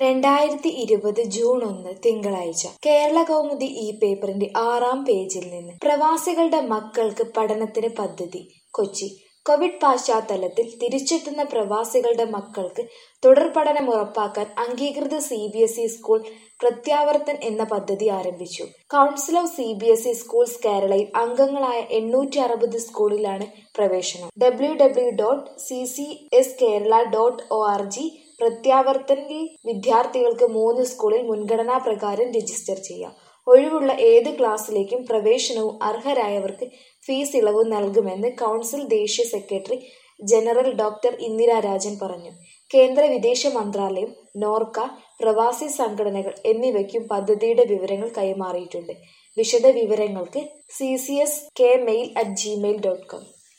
രണ്ടായിരത്തി ഇരുപത് ജൂൺ ഒന്ന് തിങ്കളാഴ്ച കേരള കൗമുദി ഈ പേപ്പറിന്റെ ആറാം പേജിൽ നിന്ന് പ്രവാസികളുടെ മക്കൾക്ക് പഠനത്തിന് പദ്ധതി കൊച്ചി കോവിഡ് പശ്ചാത്തലത്തിൽ തിരിച്ചെത്തുന്ന പ്രവാസികളുടെ മക്കൾക്ക് തുടർ പഠനം ഉറപ്പാക്കാൻ അംഗീകൃത C B S E school പ്രത്യാവർത്തൻ എന്ന പദ്ധതി ആരംഭിച്ചു council of C B S E schools കേരളയിൽ അംഗങ്ങളായ എണ്ണൂറ്റി അറുപത് സ്കൂളിലാണ് പ്രവേശനം W W dot C C S Kerala dot O R G പ്രത്യാവർത്തനിൽ വിദ്യാർത്ഥികൾക്ക് മൂന്ന് സ്കൂളിൽ മുൻഗണനാ പ്രകാരം രജിസ്റ്റർ ചെയ്യാം ഒഴിവുള്ള ഏത് ക്ലാസ്സിലേക്കും പ്രവേശനവും അർഹരായവർക്ക് ഫീസ് ഇളവ് നൽകുമെന്ന് കൗൺസിൽ ദേശീയ secretary general doctor Indira Rajan പറഞ്ഞു കേന്ദ്ര വിദേശ മന്ത്രാലയം നോർക്ക പ്രവാസി സംഘടനകൾ എന്നിവയ്ക്കും പദ്ധതിയുടെ വിവരങ്ങൾ കൈമാറിയിട്ടുണ്ട് വിശദ വിവരങ്ങൾക്ക് C C S K mail at Gmail dot com